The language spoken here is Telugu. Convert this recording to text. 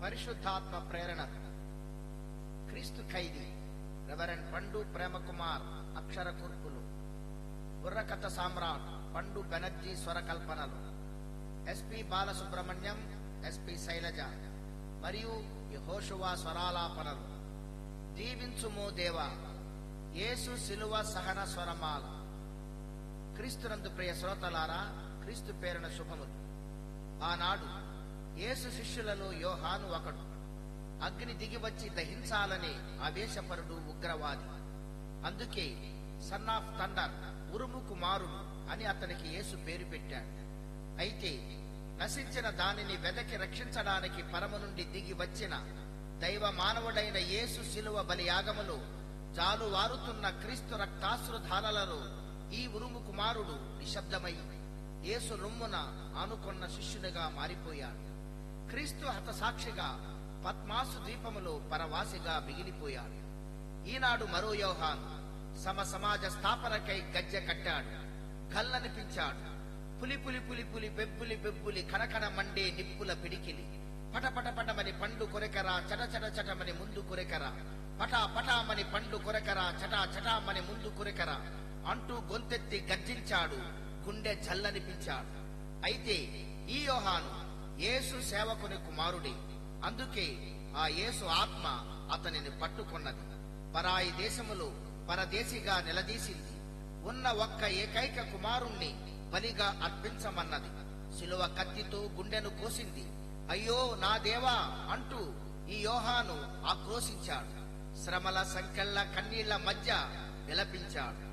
పరిశుద్ధాత్మ ప్రేరణ క్రీస్తు ఖైదీ రెవరెండ్ పండు ప్రేమకుమార్ అక్షర కూర్పులు బుర్రకథ సామ్రాట్ పండు బెనర్జీ స్వరకల్పనలు ఎస్పి బాలసుబ్రహ్మణ్యం ఎస్పి శైలజ మరియు యెహోషువా స్వరాలాపనలు దీవించుమో దేవా యేసు శిలువ సహన స్వరమాల క్రీస్తునందు ప్రియ శ్రోతలారా క్రీస్తు పేరున శుభములు ఆనాడు యేసు శిష్యులలో యోహాను ఒకడు అగ్ని దిగి వచ్చి దహించాలనే ఆవేశపరుడు ఉగ్రవాది అందుకే సన్ ఆఫ్ థండర్ ఉరుము కుమారుడు అని అతనికి యేసు పేరు పెట్టాడు అయితే నశించిన దానిని వెదకి రక్షించడానికి పరమ నుండి దిగి వచ్చిన దైవ మానవుడైన యేసు శిలువ బలియాగములో జాలువారుతున్న క్రీస్తు రక్తాశ్రుధారలలో ఈ ఉరుము కుమారుడు నిశ్శబ్దమై యేసు రొమ్మున ఆనుకొన్న శిష్యునిగా మారిపోయాడు క్రీస్తు హతసాక్షిగా పద్మాసు ద్వీపములో పరవాసిగా మిగిలిపోయాడు ఈనాడు మరో యోహాను సమ సమాజ స్థాపనకై గజ్జె కట్టాడు గల్లనిపించాడు పులి పులి పులి పులి బెబ్బులి బెబ్బులి కనకన మండే నిప్పుల పిడికిలి పట పట పటమని పండు కొరెకరా చట చట చటమని ముందు కొరెకరా పటా పటామని పండు కొరెకరా చటా చటామని ముందు కొరెకరా అంటూ గొంతెత్తి గర్జించాడు గుండె జల్లనిపించాడు అయితే ఈ యోహాను యేసు సేవకుని కుమారుడే అందుకే ఆ యేసు ఆత్మ అతనిని పట్టుకున్నది పరాయి దేశములో పరదేశిగా నిలదీసింది ఉన్న ఒక్క ఏకైక కుమారుణ్ణి బలిగా అర్పించమన్నది శిలువ కత్తితో గుండెను కోసింది అయ్యో నా దేవా అంటూ ఈ యోహాను ఆక్రోశించాడు శ్రమల సంకెళ్ళ కన్నీళ్ల మధ్య విలపించాడు